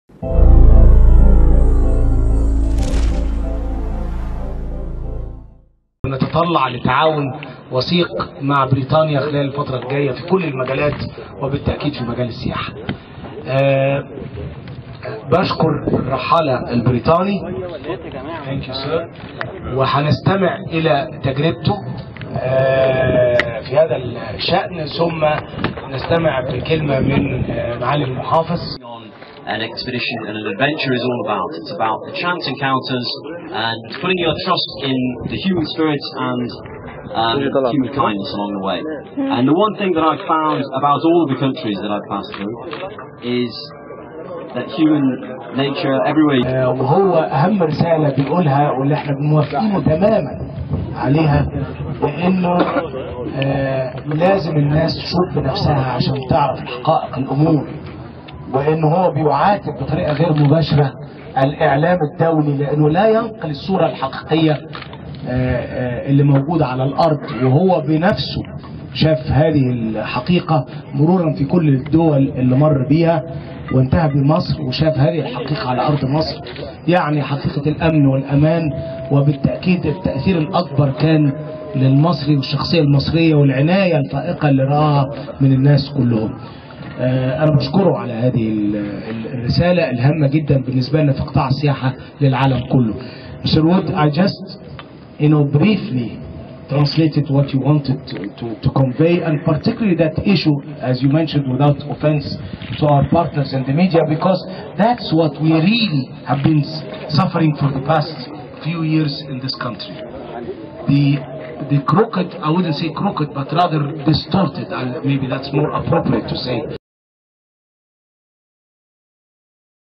نتطلع لتعاون وثيق مع بريطانيا خلال الفترة الجاية في كل المجالات وبالتأكيد في مجال السياحة. أه بشكر الرحالة البريطاني Thank you, sir. وهنستمع إلى تجربته أه في هذا الشأن ثم نستمع بكلمة من معالي المحافظ an expedition and an adventure is all about. It's about the chance encounters and putting your trust in the human spirit and um, human kindness along the way. And the one thing that I've found about all of the countries that I've passed through is that human nature everywhere. آه، وهو أهم رسالة بيقولها واللي احنا موافقين تماما عليها لأنه آه، لازم الناس تشوف بنفسها عشان تعرف حقائق الأمور وان هو بيعاتب بطريقه غير مباشره الاعلام الدولي لانه لا ينقل الصوره الحقيقيه آه، آه، اللي موجوده على الارض وهو بنفسه شاف هذه الحقيقه مرورا في كل الدول اللي مر بيها وانتهى بمصر وشاف هذه الحقيقه على ارض مصر يعني حقيقه الامن والامان وبالتاكيد التاثير الاكبر كان للمصري والشخصيه المصريه والعنايه الفائقه اللي راها من الناس كلهم. آه، انا بشكره على هذه ال- ال- الرساله الهامه جدا بالنسبه لنا في قطاع السياحه للعالم كله. Mr. Wood, I just you know briefly translated what you wanted to, to, to convey and particularly that issue as you mentioned without offense to our partners in the media because that's what we really have been s- suffering for the past few years in this country. The the crooked, I wouldn't say crooked, but rather distorted, and maybe that's more appropriate to say.